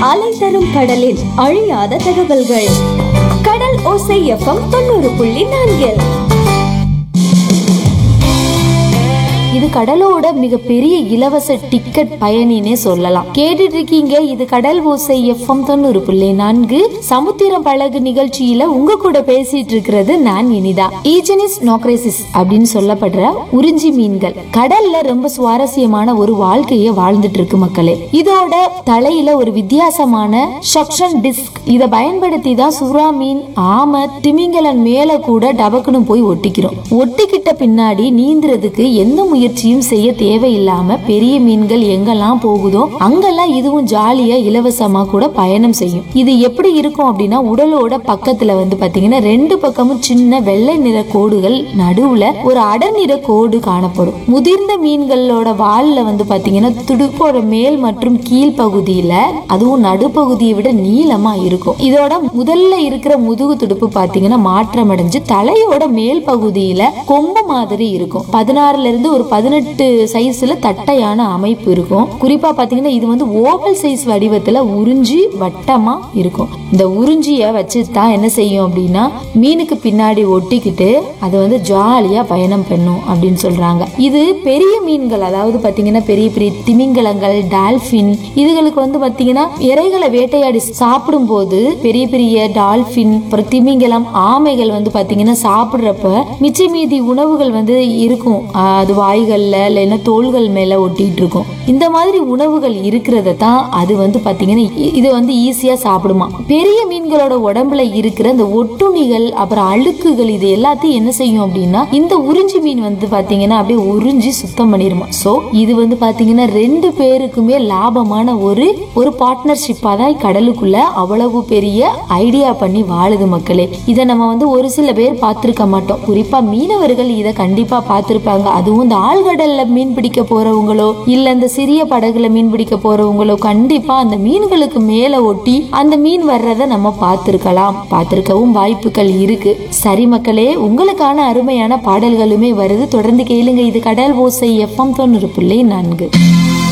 அலை தரும் கடலில் அழியாத தகவல்கள் கடல் ஓசை எஃப்எம் தொண்ணூறு புள்ளி நான்கில் இது கடலோட மிகப்பெரிய இலவச டிக்கெட் பயணினே சொல்லலாம் கேட்டுட்டு இருக்கீங்க இது கடல் ஓசை எஃப்எம் தொண்ணூறு புள்ளி நான்கு சமுத்திரம் பழகு நிகழ்ச்சியில உங்க கூட பேசிட்டு இருக்கிறது நான் இனிதா ஈஜனிஸ் நோக்ரேசிஸ் அப்படின்னு சொல்லப்படுற உறிஞ்சி மீன்கள் கடல்ல ரொம்ப சுவாரஸ்யமான ஒரு வாழ்க்கையை வாழ்ந்துட்டு இருக்கு மக்களே இதோட தலையில ஒரு வித்தியாசமான சக்ஷன் டிஸ்க் இதை பயன்படுத்தி தான் சுறா மீன் ஆமை திமிங்கலன் மேல கூட டபக்குன்னு போய் ஒட்டிக்கிறோம் ஒட்டிக்கிட்ட பின்னாடி நீந்துறதுக்கு எந்த முயற்சியும் செய்ய தேவையில்லாம பெரிய மீன்கள் எங்கெல்லாம் போகுதோ அங்கெல்லாம் இதுவும் ஜாலியா இலவசமா கூட பயணம் செய்யும் இது எப்படி இருக்கும் அப்படின்னா உடலோட பக்கத்துல வந்து பாத்தீங்கன்னா ரெண்டு பக்கமும் சின்ன வெள்ளை நிற கோடுகள் நடுவுல ஒரு அடர் நிற கோடு காணப்படும் முதிர்ந்த மீன்களோட வால்ல வந்து பாத்தீங்கன்னா துடுப்போட மேல் மற்றும் கீழ் பகுதியில அதுவும் நடுப்பகுதியை விட நீளமா இருக்கும் இதோட முதல்ல இருக்கிற முதுகு துடுப்பு பாத்தீங்கன்னா மாற்றம் அடைஞ்சு தலையோட மேல் பகுதியில கொம்பு மாதிரி இருக்கும் பதினாறுல இருந்து ஒரு பதினெட்டு சைஸ்ல தட்டையான அமைப்பு இருக்கும் குறிப்பா பாத்தீங்கன்னா இது வந்து ஓவல் சைஸ் வடிவத்துல உறிஞ்சி வட்டமா இருக்கும் இந்த உறிஞ்சிய வச்சு தான் என்ன செய்யும் அப்படின்னா மீனுக்கு பின்னாடி ஒட்டிக்கிட்டு அது வந்து ஜாலியா பயணம் பண்ணும் அப்படின்னு சொல்றாங்க இது பெரிய மீன்கள் அதாவது பாத்தீங்கன்னா பெரிய பெரிய திமிங்கலங்கள் டால்பின் இதுகளுக்கு வந்து பாத்தீங்கன்னா இறைகளை வேட்டையாடி சாப்பிடும் போது பெரிய பெரிய டால்பின் அப்புறம் திமிங்கலம் ஆமைகள் வந்து பாத்தீங்கன்னா சாப்பிடுறப்ப மிச்ச மீதி உணவுகள் வந்து இருக்கும் ஆஹ் அது வாய்கள்ல இல்லைன்னா தோள்கள் மேல ஒட்டிட்டு இருக்கும் இந்த மாதிரி உணவுகள் இருக்கிறத தான் அது வந்து பாத்தீங்கன்னா இ- இது வந்து ஈஸியா சாப்பிடுமா பெரிய மீன்களோட உடம்புல இருக்கிற இந்த ஒட்டுண்ணிகள் அப்புறம் அழுக்குகள் இது எல்லாத்தையும் என்ன செய்யும் அப்படின்னா இந்த உறிஞ்சி மீன் வந்து பாத்தீங்கன்னா அப்படியே உறிஞ்சி சுத்தம் பண்ணிருமா சோ இது வந்து பாத்தீங்கன்னா ரெண்டு பேருக்குமே லாபமான ஒரு ஒரு பார்ட்னர்ஷிப்பா தான் கடலுக்குள்ள அவ்வளவு பெரிய ஐடியா பண்ணி வாழுது மக்களே இதை நம்ம வந்து ஒரு சில பேர் பார்த்திருக்க மாட்டோம் குறிப்பா மீனவர்கள் இதை கண்டிப்பா பார்த்திருப்பாங்க அதுவும் இந்த ஆழ்கடல்ல மீன் பிடிக்க போறவங்களோ இல்ல இந்த சிறிய படகுல மீன் பிடிக்க போறவங்களோ கண்டிப்பா அந்த மீன்களுக்கு மேல ஒட்டி அந்த மீன் வர்றத நம்ம பார்த்திருக்கலாம் பார்த்திருக்கவும் வாய்ப்புகள் இருக்கு சரி மக்களே உங்களுக்கான அருமையான பாடல்களுமே வருது தொடர்ந்து கேளுங்க இது கடல் ஓசை எஃப்எம் தொண்ணூறு புள்ளி நான்கு